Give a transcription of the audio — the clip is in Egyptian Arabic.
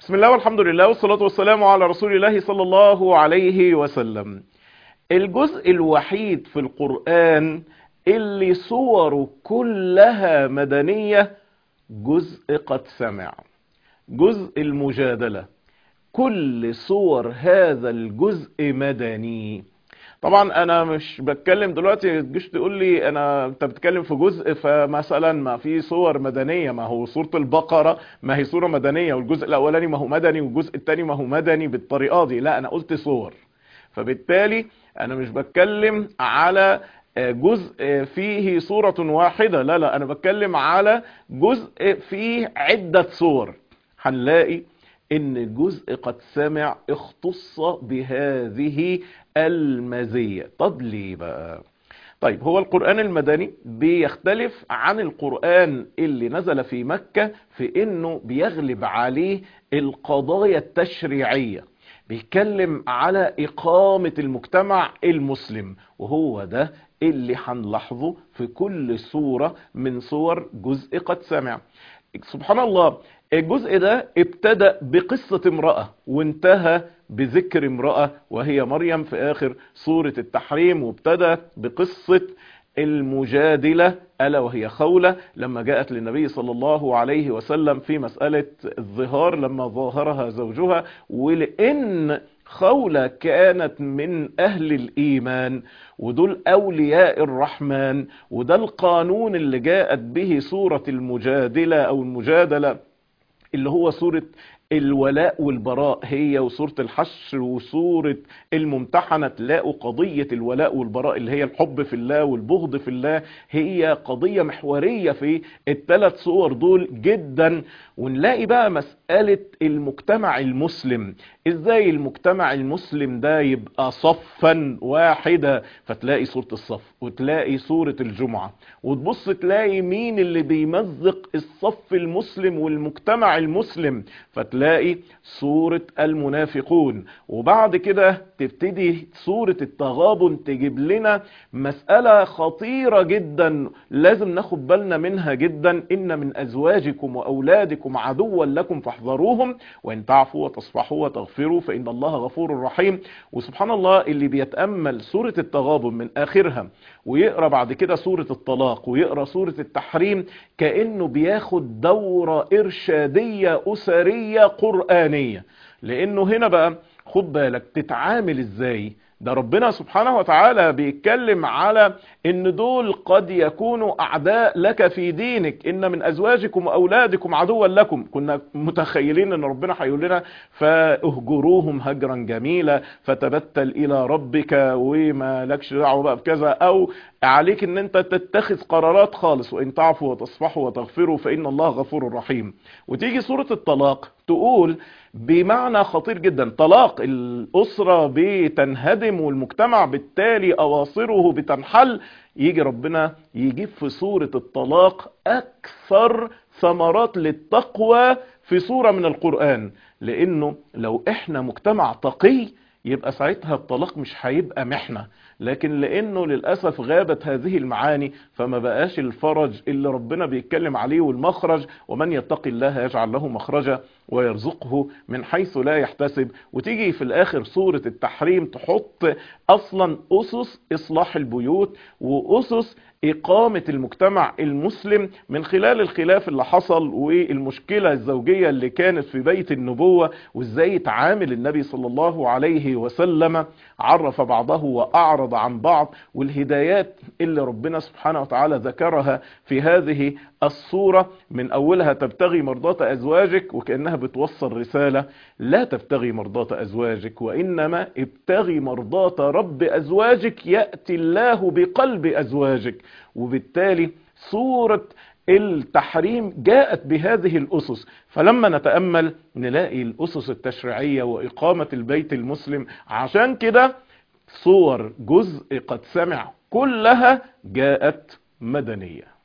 بسم الله والحمد لله والصلاة والسلام على رسول الله صلى الله عليه وسلم الجزء الوحيد في القرآن اللي صوره كلها مدنية جزء قد سمع جزء المجادلة كل صور هذا الجزء مدني طبعا انا مش بتكلم دلوقتي تجيش تقول لي انا انت بتتكلم في جزء فمثلا ما في صور مدنيه ما هو سوره البقره ما هي صوره مدنيه والجزء الاولاني ما هو مدني والجزء الثاني ما هو مدني بالطريقه دي لا انا قلت صور فبالتالي انا مش بتكلم على جزء فيه صورة واحدة لا لا انا بتكلم على جزء فيه عدة صور هنلاقي ان الجزء قد سمع اختص بهذه المزية طب ليه بقى طيب هو القرآن المدني بيختلف عن القرآن اللي نزل في مكة في انه بيغلب عليه القضايا التشريعية بيتكلم على إقامة المجتمع المسلم وهو ده اللي هنلاحظه في كل صورة من صور جزء قد سمع سبحان الله الجزء ده ابتدأ بقصة امرأة وانتهى بذكر امرأة وهي مريم في آخر سورة التحريم وابتدأ بقصة المجادلة ألا وهي خولة لما جاءت للنبي صلى الله عليه وسلم في مسألة الظهار لما ظاهرها زوجها ولأن خولة كانت من أهل الإيمان ودول أولياء الرحمن وده القانون اللي جاءت به سورة المجادلة أو المجادلة اللي هو سورة الولاء والبراء هي وسورة الحشر وسورة الممتحنة تلاقوا قضية الولاء والبراء اللي هي الحب في الله والبغض في الله هي قضية محورية في الثلاث صور دول جدا ونلاقي بقى مسألة المجتمع المسلم ازاي المجتمع المسلم ده يبقى صفا واحدة فتلاقي سورة الصف وتلاقي سورة الجمعة وتبص تلاقي مين اللي بيمزق الصف المسلم والمجتمع المسلم فتلاقي سورة المنافقون وبعد كده تبتدي سورة التغابن تجيب لنا مسألة خطيرة جدا لازم ناخد بالنا منها جدا إن من أزواجكم وأولادكم عدوا لكم فاحذروهم وإن تعفوا وتصفحوا وتغفروا فإن الله غفور رحيم وسبحان الله اللي بيتأمل سورة التغابن من آخرها ويقرأ بعد كده سورة الطلاق ويقرأ سورة التحريم كأنه بياخد دورة إرشادية أسرية قرآنية لأنه هنا بقى خد بالك تتعامل إزاي ده ربنا سبحانه وتعالى بيتكلم على ان دول قد يكونوا اعداء لك في دينك ان من ازواجكم واولادكم عدوا لكم كنا متخيلين ان ربنا هيقول لنا فاهجروهم هجرا جميلا فتبتل الى ربك وما لكش دعوه بقى بكذا او عليك ان انت تتخذ قرارات خالص وان تعفوا وتصفحوا وتغفروا فان الله غفور رحيم وتيجي سوره الطلاق تقول بمعنى خطير جدا طلاق الأسرة بتنهدم والمجتمع بالتالي أواصره بتنحل يجي ربنا يجيب في سورة الطلاق أكثر ثمرات للتقوى في سورة من القرآن لأنه لو إحنا مجتمع تقي يبقى ساعتها الطلاق مش هيبقى محنة لكن لانه للأسف غابت هذه المعاني فما بقاش الفرج اللي ربنا بيتكلم عليه والمخرج ومن يتق الله يجعل له مخرجا ويرزقه من حيث لا يحتسب وتيجي في الاخر سورة التحريم تحط اصلا اسس اصلاح البيوت واسس إقامة المجتمع المسلم من خلال الخلاف اللي حصل والمشكلة الزوجية اللي كانت في بيت النبوة وإزاي تعامل النبي صلى الله عليه وسلم عرف بعضه وأعرض عن بعض والهدايات اللي ربنا سبحانه وتعالى ذكرها في هذه الصورة من أولها تبتغي مرضات أزواجك وكأنها بتوصل رسالة لا تبتغي مرضات أزواجك وإنما ابتغي مرضات رب أزواجك يأتي الله بقلب أزواجك وبالتالي سورة التحريم جاءت بهذه الأسس فلما نتأمل نلاقي الأسس التشريعية وإقامة البيت المسلم عشان كده صور جزء قد سمع كلها جاءت مدنية